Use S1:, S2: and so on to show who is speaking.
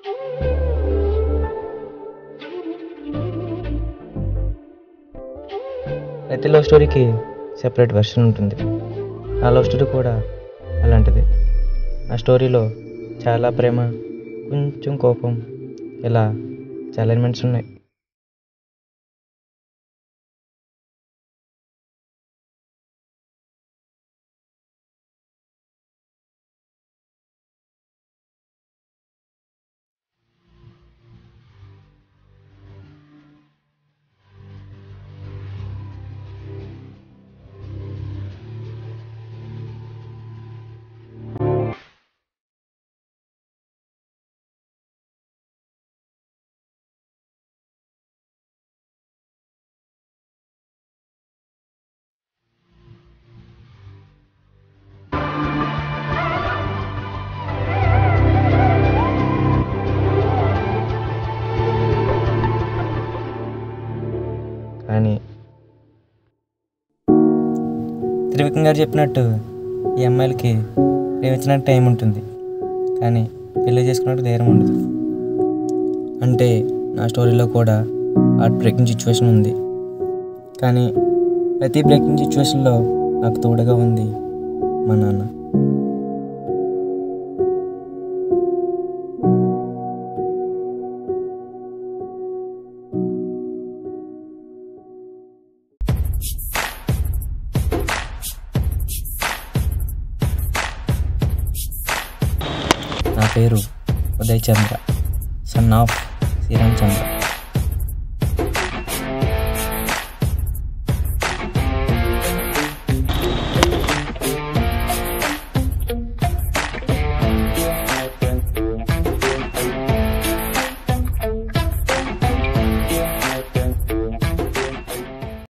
S1: ప్రతి లవ్ స్టోరీకి separate version ఉంటుంది ఆ లవ్ స్టోరీ కూడా అలాంటిది ఆ స్టోరీలో చాలా ప్రేమ కొంచెం కోపం ఇలా చాలా ఎలిమెంట్స్ ఉన్నాయి కానీ త్రివిక్రమ్ గారు చెప్పినట్టు ఈ అమ్మాయిలకి ప్రేమించడానికి టైం ఉంటుంది కానీ పెళ్లి చేసుకున్నట్టు ధైర్యం ఉండదు అంటే నా స్టోరీలో కూడా హార్ట్ బ్రేకింగ్ సిచ్యువేషన్ ఉంది కానీ ప్రతి బ్రేకింగ్ సిచ్యువేషన్లో నాకు తోడుగా ఉంది మా నాన్న నా పేరు Uday Chandra son of Sriram Chandra